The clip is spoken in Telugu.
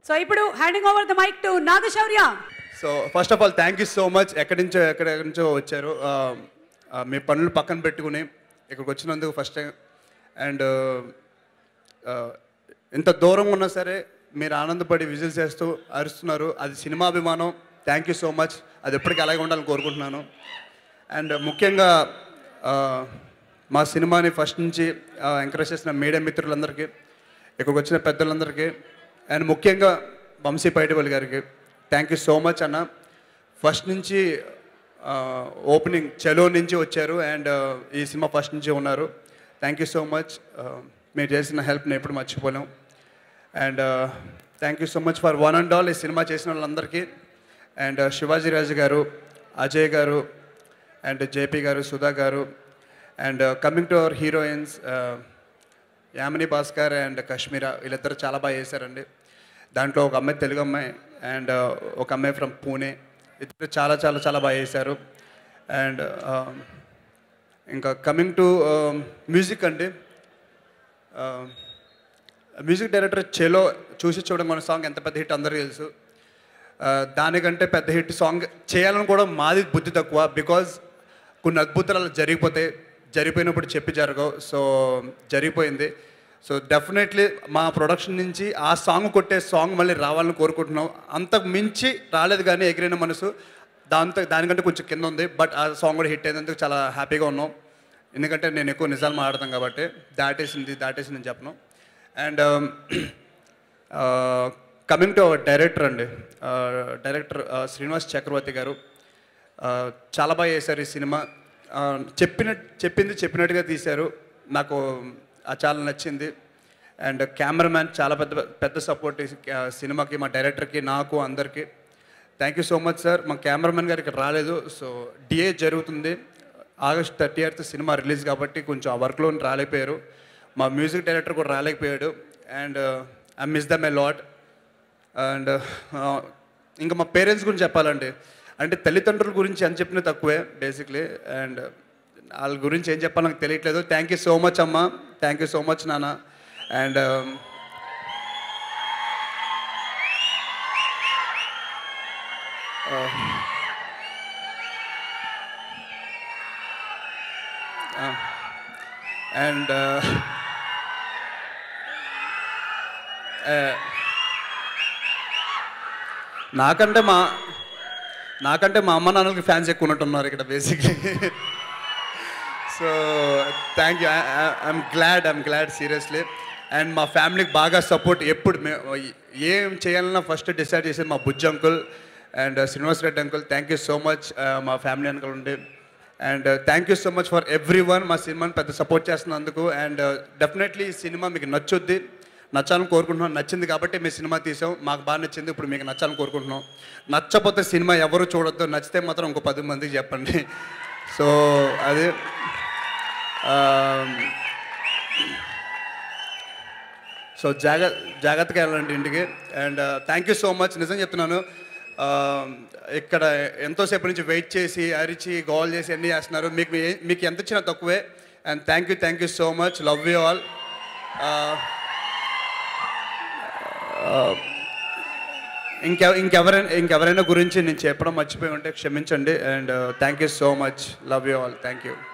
సో ఇప్పుడు handing over the mike to Nagashaurya so first of all thank you so much ఎక్కడి నుంచో ఎక్కడెక్కడి నుంచో వచ్చారు ఆ, ఆ, మీ పనులు పక్కన పెట్టుకుని ఇక్కడికి వచ్చినందుకు ఫస్ట్ టైం అండ్ ఎంత దూరం ఉన్నా సరే మీరు ఆనందపడి విజిల్స్ చేస్తూ అరుస్తున్నారు అది సినిమా అభిమానం థ్యాంక్ యూ సో మచ్ అది ఎప్పటికీ అలాగే ఉండాలని కోరుకుంటున్నాను అండ్ ముఖ్యంగా ఆ, మా సినిమాని ఫస్ట్ నుంచి ఎంకరేజ్ చేసిన మీడియా మిత్రులందరికీ ఇక్కడికి వచ్చిన పెద్దలందరికీ అండ్ ముఖ్యంగా వంశీ పైడివల్ గారికి థ్యాంక్ యూ సో మచ్ అన్న ఫస్ట్ నుంచి ఓపెనింగ్ చెలో నుంచి వచ్చారు అండ్ ఈ సినిమా ఫస్ట్ నుంచి ఉన్నారు థ్యాంక్ యూ సో మచ్ మీరు చేసిన హెల్ప్ని ఎప్పుడు మర్చిపోలేం and thank you so much for one and all ఈ సినిమా చేసిన వాళ్ళందరికీ అండ్ శివాజీ రాజు గారు అజయ్ గారు అండ్ జేపీ గారు సుధా గారు and coming to our heroines Yamini Bhaskar and Kashmira వీళ్ళిద్దరు చాలా బాగా చేశారండి దాంట్లో ఒక అమ్మాయి తెలుగు అమ్మాయి అండ్ ఒక అమ్మాయి ఫ్రమ్ పూణే ఇద్దరు చాలా చాలా చాలా బాగా చేశారు అండ్ ఇంకా కమింగ్ టు మ్యూజిక్ అండి మ్యూజిక్ డైరెక్టర్ చెలో చూసి చూడడం మన సాంగ్ ఎంత పెద్ద హిట్ అందరికీ తెలుసు ఆ, దానికంటే పెద్ద హిట్ సాంగ్ చేయాలని కూడా మాది బుద్ధి తక్కువ బికాజ్ కొన్ని అద్భుతాలు అలా జరిగిపోతాయి జరిగిపోయినప్పుడు చెప్పి జరగవు సో జరిగిపోయింది సో డెఫినెట్లీ మా ప్రొడక్షన్ నుంచి ఆ సాంగ్ కొట్టే సాంగ్ మళ్ళీ రావాలని కోరుకుంటున్నాం అంతకు మించి రాలేదు కానీ ఎగిరిన మనసు దాంతో దానికంటే కొంచెం కింద ఉంది బట్ ఆ సాంగ్ కూడా హిట్ అయినందుకు చాలా హ్యాపీగా ఉన్నాం ఎందుకంటే నేను ఎక్కువ నిజాలు మాట్లాడతాను కాబట్టి దాటేసింది దాటేసింది అని చెప్పను and coming to our director అండి డైరెక్టర్ శ్రీనివాస్ చక్రవర్తి గారు ఆ, చాలా బాగా చేశారు ఈ సినిమా ఆ, చెప్పిన చెప్పింది చెప్పినట్టుగా తీశారు నాకు అది చాలా నచ్చింది అండ్ కెమెరామ్యాన్ చాలా పెద్ద పెద్ద సపోర్ట్ ఈ క- సినిమాకి మా డైరెక్టర్కి నాకు అందరికీ thank you so much sir మా కెమెరామెన్ గారు ఇక్కడ రాలేదు సో డిఏ జరుగుతుంది August thirty eighth cinema release కాబట్టి కొంచెం ఆ వర్క్లో రాలేకపోయారు మా మ్యూజిక్ డైరెక్టర్ కూడా రాలేకపోయాడు and I miss them a lot and ఇంకా మా పేరెంట్స్ గురించి చెప్పాలండి అంటే తల్లిదండ్రుల గురించి అని చెప్పిన తక్కువే బేసిక్లీ అండ్ వాళ్ళ గురించి ఏం చెప్పాలో నాకు తెలియట్లేదు థ్యాంక్ యూ సో మచ్ అమ్మ థ్యాంక్ యూ సో మచ్ నాన్న అండ్ అండ్ నాకంటే మా నాకంటే మా అమ్మ నాన్నలకి ఫ్యాన్స్ ఎక్కువ ఉన్నట్టున్నారు ఇక్కడ basically so thank you I'm glad I'm glad seriously and మా ఫ్యామిలీకి బాగా సపోర్ట్ ఎప్పుడు మే ఏం చేయాలన్నా ఫస్ట్ డిసైడ్ చేసేది మా Bujji uncle and Srinivas Reddy uncle thank you so much మా ఫ్యామిలీ అంకుల్ ఉండి and thank you so much for everyone మా సినిమాని పెద్ద సపోర్ట్ చేస్తున్నందుకు అండ్ డెఫినెట్లీ ఈ సినిమా మీకు నచ్చుద్ది నచ్చాలని కోరుకుంటున్నాం నచ్చింది కాబట్టి మీ సినిమా తీసాం మాకు బాగా నచ్చింది ఇప్పుడు మీకు నచ్చాలని కోరుకుంటున్నాం నచ్చపోతే సినిమా ఎవరు చూడొద్దు నచ్చితే మాత్రం ఇంకో పది మందికి చెప్పండి సో అది సో జాగ్ర జాగ్రత్తగా వెళ్ళండి ఇంటికి and thank you so much నిజం చెప్తున్నాను ఆ, ఇక్కడ ఎంతోసేపు నుంచి వెయిట్ చేసి అరిచి గోల్ చేసి అన్నీ చేస్తున్నారు మీకు ఏ- మీకు ఎంత ఇచ్చినా తక్కువే and thank you thank you so much love you all ఇంకె ఇంకెవరైనా ఇంకెవరైనా గురించి నేను చెప్పడం మర్చిపోయి ఉంటే క్షమించండి and thank you so much love you all thank you